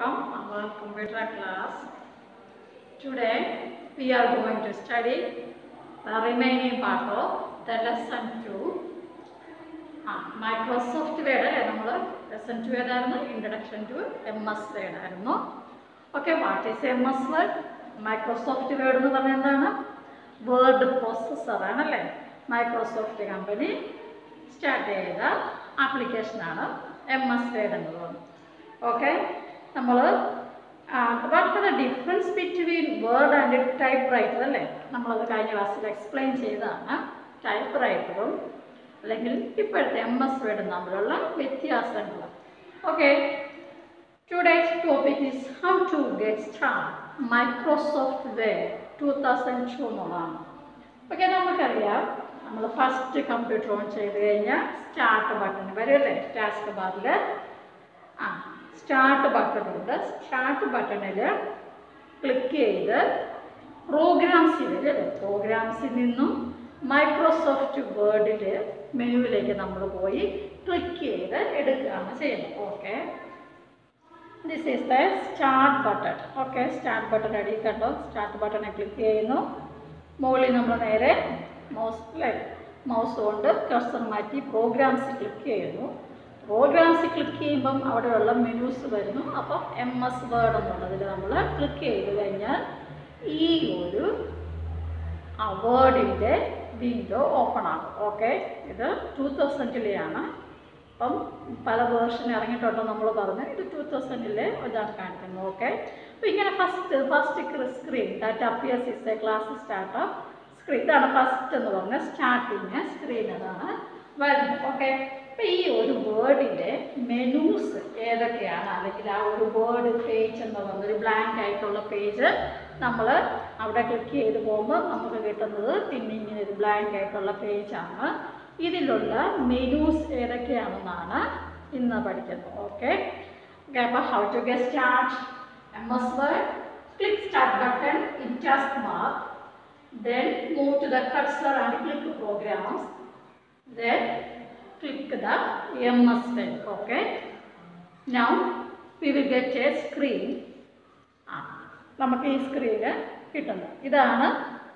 welcome our computer class. Today we are going to study the remaining part of the lesson 2. ആ Microsoft Word നമ്മൾ lesson two ഏതായിരുന്നു introduction to M S Word ആയിരുന്നു okay what is M S Word Microsoft Word എന്ന് പറഞ്ഞാൽ എന്താണ് word processor ആണല്ലേ Microsoft company start ചെയ്ത ആപ്ലിക്കേഷനാണ് എം എസ് വേർഡ് എന്നുള്ളത് ഓക്കെ നമ്മൾ what the difference between word and typewriter അല്ലേ നമ്മളത് കഴിഞ്ഞ ക്ലാസ്സിൽ എക്സ്പ്ലെയിൻ ചെയ്തതാണ് ടൈപ്പ് റൈറ്ററും അല്ലെങ്കിൽ ഇപ്പോഴത്തെ എം എസ് വേർഡും തമ്മിലുള്ള വ്യത്യാസങ്ങൾ ഓക്കെ today's topic is how to get start Microsoft Word two thousand two എന്നുള്ളതാണ് ഓക്കെ നമുക്കറിയാം നമ്മൾ ഫസ്റ്റ് കമ്പ്യൂട്ടർ ഓൺ ചെയ്ത് കഴിഞ്ഞാൽ സ്റ്റാർട്ട് ബട്ടൺ വരുമല്ലേ ടാസ്ക് ബാറിൽ ആ സ്റ്റാർട്ട് ബട്ടൺ ഉണ്ട് സ്റ്റാർട്ട് ബട്ടണിൽ ക്ലിക്ക് ചെയ്ത് പ്രോഗ്രാംസിൽ അല്ലേ പ്രോഗ്രാംസിൽ നിന്നും മൈക്രോസോഫ്റ്റ് വേർഡിൽ മെനുവിലേക്ക് നമ്മൾ പോയി ക്ലിക്ക് ചെയ്ത് എടുക്കുകയാണ് ചെയ്യുന്നത് okay this is the start button okay start button അടി കണ്ടോ സ്റ്റാർട്ട് ബട്ടണെ ക്ലിക്ക് ചെയ്യുന്നു മുകളിൽ നമ്മൾ നേരെ മൗസ് അല്ലേ മൗസ് കൊണ്ട് കർസർ മാറ്റി പ്രോഗ്രാംസ് ക്ലിക്ക് ചെയ്യുന്നു പ്രോഗ്രാംസ് ക്ലിക്ക് ചെയ്യുമ്പം അവിടെയുള്ള മെനൂസ് വരുന്നു അപ്പം എം എസ് വേർഡ് എന്നുള്ളതിൽ നമ്മൾ ക്ലിക്ക് ചെയ്ത് കഴിഞ്ഞാൽ ഈ ഒരു ആ വേർഡിൻ്റെ വിൻഡോ ഓപ്പൺ ആകും ഓക്കെ ഇത് ടു തൗസൻഡിലെയാണ് അപ്പം പല വേർഷൻ ഇറങ്ങിയിട്ടുണ്ടോ നമ്മൾ പറഞ്ഞു ഇത് ടു തൗസൻഡിലെ ഇതാണ് കാണിക്കുന്നത് ഓക്കെ അപ്പോൾ ഇങ്ങനെ first first screen that appears is a class start screen ഇതാണ് ഫസ്റ്റ് എന്ന് പറഞ്ഞാൽ സ്റ്റാർട്ടിങ് സ്ക്രീൻ അതാണ് വരുന്നത് ഓക്കെ അപ്പോൾ ഈ ഒരു വേർഡിൻ്റെ മെനൂസ് ഏതൊക്കെയാണ് അല്ലെങ്കിൽ ആ ഒരു വേർഡ് പേജ് എന്ന് പറയുന്നത് ഒരു ബ്ലാങ്ക് ആയിട്ടുള്ള പേജ് നമ്മൾ അവിടെ ക്ലിക്ക് ചെയ്ത് പോകുമ്പോൾ നമുക്ക് കിട്ടുന്നത് പിന്നെ ഇങ്ങനെ ഒരു ബ്ലാങ്ക് ആയിട്ടുള്ള പേജാണ് ഇതിലുള്ള മെനൂസ് ഏതൊക്കെയാണെന്നാണ് ഇന്ന് പഠിക്കുന്നത് ഓക്കെ ഓക്കെ അപ്പോൾ how to get start M S Word click start button in task mark then move to the cursor and click programs then click the ms pen okay now we will get a screen ആ നമുക്ക് ഈ screen കിട്ടുന്നത് ഇതാണ്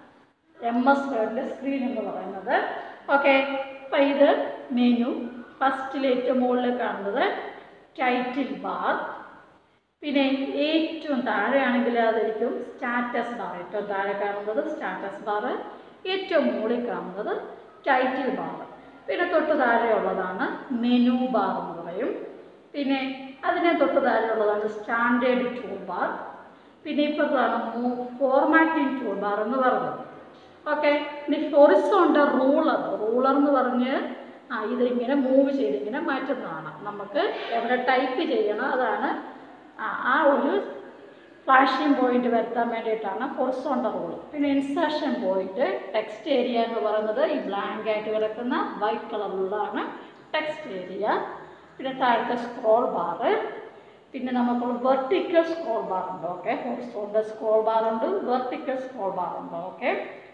M S വേർഡിൻ്റെ screen എന്ന് പറയുന്നത് okay അപ്പം ഇത് menu ഫസ്റ്റിൽ ഏറ്റവും മുകളിൽ കാണുന്നത് ടൈറ്റിൽ ബാർ പിന്നെ ഏറ്റവും താഴെയാണെങ്കിൽ അതായിരിക്കും സ്റ്റാറ്റസ് ബാർ ഏറ്റവും താഴെ കാണുന്നത് സ്റ്റാറ്റസ് ബാർ ഏറ്റവും മുകളിൽ കാണുന്നത് ടൈറ്റിൽ ബാർ പിന്നെ തൊട്ട് താഴെയുള്ളതാണ് മെനു ബാർ എന്ന് പറയും പിന്നെ അതിനെ തൊട്ട് താഴെയുള്ളതാണ് സ്റ്റാൻഡേർഡ് ടൂൾ ബാർ പിന്നെ ഇപ്പോഴത്താണ് ഫോർമാറ്റിംഗ് ടൂൾ ബാർ എന്ന് പറയുന്നത് ഓക്കെ ഇനി ഹൊറിസോണ്ടൽ റൂളർ റൂളർ എന്ന് പറഞ്ഞ് ആ ഇതിങ്ങനെ മൂവ് ചെയ്ത് ഇങ്ങനെ മാറ്റുന്നതാണ് നമുക്ക് എവിടെ ടൈപ്പ് ചെയ്യണം അതാണ് ആ ആ ഒരു ഫ്ലാഷിംഗ് പോയിന്റ് വരുത്താൻ വേണ്ടിയിട്ടാണ് ഹൊറിസോണ്ടൽ റൂൾ പിന്നെ ഇൻസേർഷൻ പോയിന്റ് ടെക്സ്റ്റ് ഏരിയ എന്ന് പറയുന്നത് ഈ ബ്ലാങ്ക് ആയിട്ട് കിടക്കുന്ന വൈറ്റ് കളറിലുള്ളതാണ് ടെക്സ്റ്റ് ഏരിയ പിന്നെ താഴത്തെ സ്ക്രോൾ ബാറ് പിന്നെ നമുക്ക് വെർട്ടിക്കൽ സ്ക്രോൾ ബാർ ഉണ്ട് ഓക്കെ ഹൊറിസോണ്ടൽ സ്ക്രോൾ ബാർ ഉണ്ട് വെർട്ടിക്കൽ സ്ക്രോൾ ബാർ ഉണ്ട് ഓക്കെ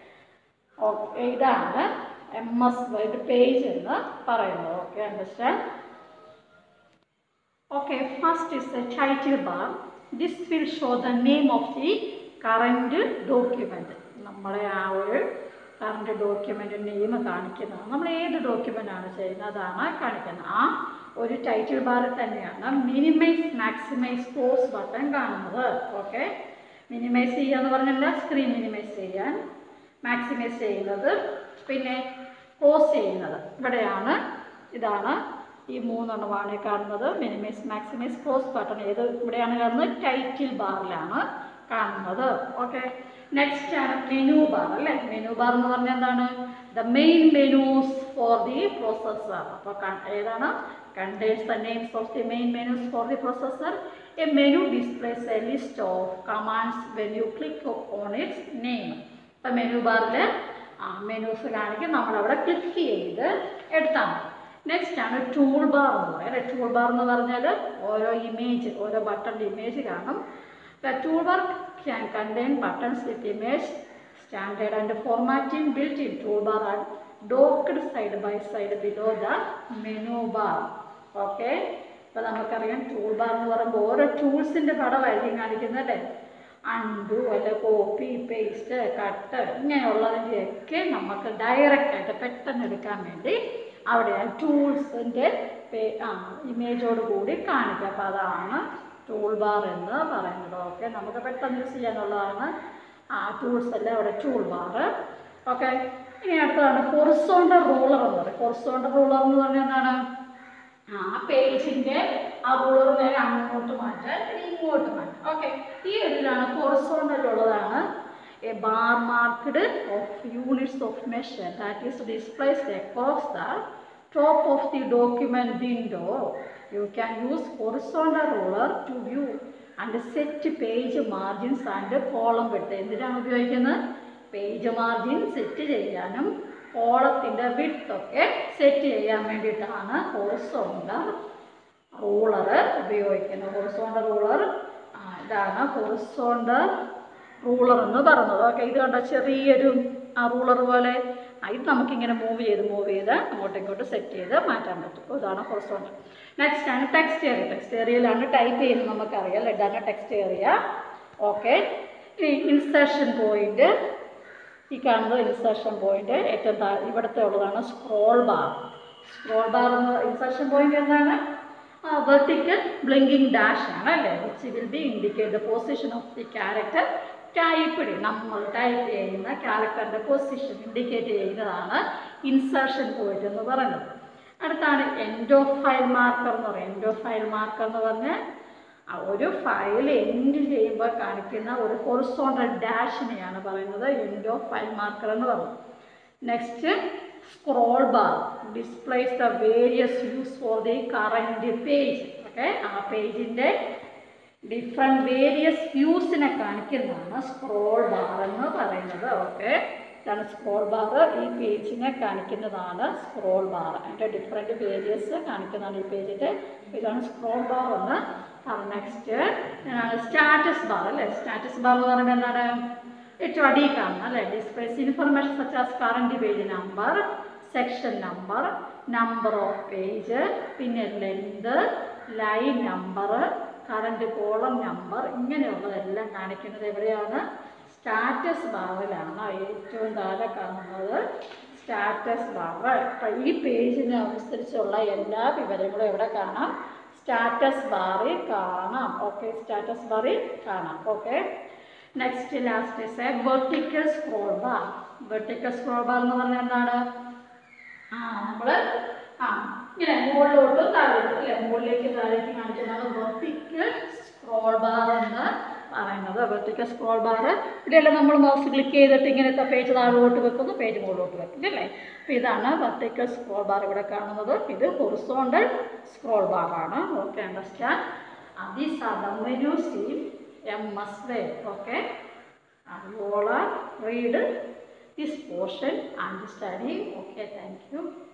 ഓക്കെ ഇതാണ് എം എസ് വേർഡ് പേജ് എന്ന് പറയുന്നത് okay understand Okay, first is the title bar. This will show the name of the current document. നമ്മളെ ആ ഒരു current document name കാണിക്കുന്നതാണ് നമ്മൾ ഏത് ഡോക്യുമെൻ്റ് ആണ് ചെയ്യുന്നത് അതാണ് കാണിക്കുന്നത് ആ ഒരു ടൈറ്റിൽ ബാറിൽ തന്നെയാണ് മിനിമൈസ് മാക്സിമൈസ് ക്ലോസ് ബട്ടൺ കാണുന്നത് ഓക്കെ മിനിമൈസ് ചെയ്യുക എന്ന് പറഞ്ഞാൽ സ്ക്രീൻ മിനിമൈസ് ചെയ്യാൻ മാക്സിമൈസ് ചെയ്യുന്നത് പിന്നെ ക്ലോസ് ചെയ്യുന്നത് ഇവിടെയാണ് ഇതാണ് ഈ മൂന്നെണ്ണമാണ് കാണുന്നത് മിനിമൈസ് മാക്സിമൈസ് ക്ലോസ് ബട്ടൺ ഏത് ഇവിടെയാണ് കാണുന്നത് ടൈറ്റിൽ ബാറിലാണ് കാണുന്നത് ഓക്കെ നെക്സ്റ്റ് ആണ് മെനു ബാർ അല്ലേ മെനു ബാർ എന്ന് പറഞ്ഞാൽ എന്താണ് the main menus for the processor അപ്പോൾ ഏതാണ് contains the names of the main menus for the processor a menu displays a list of commands when you click on its name ഇപ്പം menu ബാറിൽ ആ menus കാണിക്കും നമ്മളവിടെ click ചെയ്ത് എടുത്താൽ മതി നെക്സ്റ്റ് ആണ് ടൂൾ ബാർ എന്ന് പറയുന്നത് ടൂൾ ബാർ എന്ന് പറഞ്ഞാൽ ഓരോ ഇമേജ് ഓരോ ബട്ടണിൻ്റെ ഇമേജ് കാണും the tool bar can contain buttons with image standard and formatting built in tool bar and docked side by side below the menu bar okay ഇപ്പം നമുക്കറിയാം ടൂൾ ബാർ എന്ന് പറയുമ്പോൾ ഓരോ ടൂൾസിൻ്റെ പടമായിരിക്കും കാണിക്കുന്നത് അല്ലേ അണ്ടു അല്ല കോപ്പി പേസ്റ്റ് കട്ട് ഇങ്ങനെയുള്ളതിൻ്റെയൊക്കെ നമുക്ക് ഡയറക്റ്റായിട്ട് പെട്ടെന്ന് എടുക്കാൻ വേണ്ടി അവിടെ ടൂൾസിൻ്റെ ആ ഇമേജോട് കൂടി കാണിക്കുക അപ്പോൾ അതാണ് ടൂൾ ബാർ എന്ന് പറയുന്നത് ഓക്കെ നമുക്ക് പെട്ടെന്ന് യൂസ് ചെയ്യാനുള്ളതാണ് ആ ടൂൾസ് എല്ലാം അവിടെ ടൂൾ ബാർ ഓക്കെ ഇനി അടുത്തതാണ് ഹൊറിസോണ്ടൽ റൂളർ എന്ന് പറയും ഹൊറിസോണ്ടൽ റൂളർ എന്ന് പറഞ്ഞാൽ എന്താണ് ആ പേജിൻ്റെ ആ റൂളർ നേരെ അങ്ങോട്ട് മാറ്റാൻ ഇനി ഇങ്ങോട്ട് മാറ്റാം ഓക്കെ ഈ ഇതിലാണ് ഹൊറിസോണ്ടൽ ഉള്ളതാണ് a bar marked of units of measure that is displaced across the top of the document window you can use horizontal ruler to view and set page margins and column width എന്തിനാണ് ഉപയോഗിക്കുന്നത് page margin set ചെയ്യാനും കോളത്തിൻ്റെ width ഒക്കെ set ചെയ്യാൻ വേണ്ടിയിട്ടാണ് horizontal ruler ഉപയോഗിക്കുന്നത് horizontal ruler ഇതാണ് horizontal ruler എന്ന് പറയുന്നത് ഓക്കെ ഇത് കണ്ട ചെറിയൊരു ആ റൂളർ പോലെ ആ, ഇത് നമുക്കിങ്ങനെ മൂവ് ചെയ്ത് മൂവ് ചെയ്ത് അങ്ങോട്ടും ഇങ്ങോട്ടും സെറ്റ് ചെയ്ത് മാറ്റാൻ പറ്റും അപ്പോൾ ഇതാണ് ഹൊറിസോണ്ടൽ നെക്സ്റ്റ് ആണ് ടെക്സ്റ്റ് ഏരിയ ടെക്സ്റ്റ് ഏരിയയിലാണ് ടൈപ്പ് ചെയ്യുന്നത് നമുക്കറിയാം അല്ലേ ഇതാണ് ടെക്സ്റ്റ് ഏരിയ ഓക്കെ ഇനി ഇൻസേർഷൻ പോയിന്റ് ഈ കാണുന്നത് ഇൻസേർഷൻ പോയിന്റ് ഏറ്റവും താഴെ ഇവിടുത്തെ ഉള്ളതാണ് സ്ക്രോൾ ബാർ സ്ക്രോൾ ബാർ എന്ന് ഇൻസേർഷൻ പോയിന്റ് എന്താണ് വെർട്ടിക്കൽ ബ്ലിങ്കിങ് ഡാഷ് ആണ് അല്ലേ which will be indicate the position of the character type നമ്മൾ ടൈപ്പ് ചെയ്യുന്ന ക്യാരക്ടറിൻ്റെ പൊസിഷൻ ഇൻഡിക്കേറ്റ് ചെയ്യുന്നതാണ് ഇൻസേർഷൻ പോയിന്റ് എന്ന് പറയുന്നത് അടുത്താണ് എൻഡ് ഓഫ് ഫയൽ മാർക്കർ എന്ന് പറയും എൻഡ് ഓഫ് ഫയൽ മാർക്കർ എന്ന് പറഞ്ഞാൽ ആ ഒരു ഫയൽ എൻഡ് ചെയ്യുമ്പോൾ കാണിക്കുന്ന ഒരു ഹൊറിസോണ്ടൽ ഡാഷിനെയാണ് പറയുന്നത് എൻഡ് ഓഫ് ഫയൽ മാർക്കർ എന്ന് പറയുന്നത് next scroll bar displace the various use for the current page okay ആ പേജിൻ്റെ ഡിഫറെൻറ്റ് വേരിയസ് വ്യൂസിനെ കാണിക്കുന്നതാണ് സ്ക്രോൾ ബാർ എന്ന് പറയുന്നത് ഓക്കെ ഇതാണ് സ്ക്രോൾ ബാർ ഈ പേജിനെ കാണിക്കുന്നതാണ് സ്ക്രോൾ ബാർ അതിൻ്റെ ഡിഫറെൻറ്റ് വേരിയസ് കാണിക്കുന്നതാണ് ഈ പേജിൻ്റെ ഇതാണ് സ്ക്രോൾ ബാർ എന്ന് നെക്സ്റ്റ് സ്റ്റാറ്റസ് ബാർ അല്ലേ സ്റ്റാറ്റസ് ബാർ എന്ന് പറയുമ്പോൾ എന്താണ് ഏറ്റവും അടിയിൽ കാണുന്നത് അല്ലേ displace information such as current page number section number number of page പിന്നെ length line number current column number ഇങ്ങനെയുള്ളതെല്ലാം കാണിക്കുന്നത് എവിടെയാണ് സ്റ്റാറ്റസ് ബാറിലാണ് ഏറ്റവും താഴെ കാണുന്നത് സ്റ്റാറ്റസ് ബാർ അപ്പം ഈ പേജിന് അനുസരിച്ചുള്ള എല്ലാ വിവരങ്ങളും എവിടെ കാണാം സ്റ്റാറ്റസ് ബാറിൽ കാണാം ഓക്കെ സ്റ്റാറ്റസ് ബാറിൽ കാണാം okay next last is a vertical scroll bar vertical scroll bar എന്ന് പറഞ്ഞാൽ എന്താണ് ആ നമ്മൾ ആ ഇങ്ങനെ മുകളിലോട്ട് താഴോട്ട് അല്ലേ മുകളിലേക്ക് താഴേക്ക് കാണിക്കുന്നതാണ് വെർട്ടിക്കൽ സ്ക്രോൾ ബാർ എന്ന് പറയുന്നത് വെർട്ടിക്കൽ സ്ക്രോൾ ബാർ ഇവിടെയല്ല നമ്മൾ മൗസ് ക്ലിക്ക് ചെയ്തിട്ട് ഇങ്ങനത്തെ പേജ് താഴോട്ട് വെക്കുന്നു പേജ് മുകളിലോട്ട് വെക്കും അല്ലേ അപ്പോൾ ഇതാണ് വെർട്ടിക്കൽ സ്ക്രോൾ ബാർ ഇവിടെ കാണുന്നത് ഇത് ഹൊറിസോണ്ടൽ സ്ക്രോൾ ബാർ ആണ് okay understand these are the menus in M S way okay you all are read this portion and study okay thank you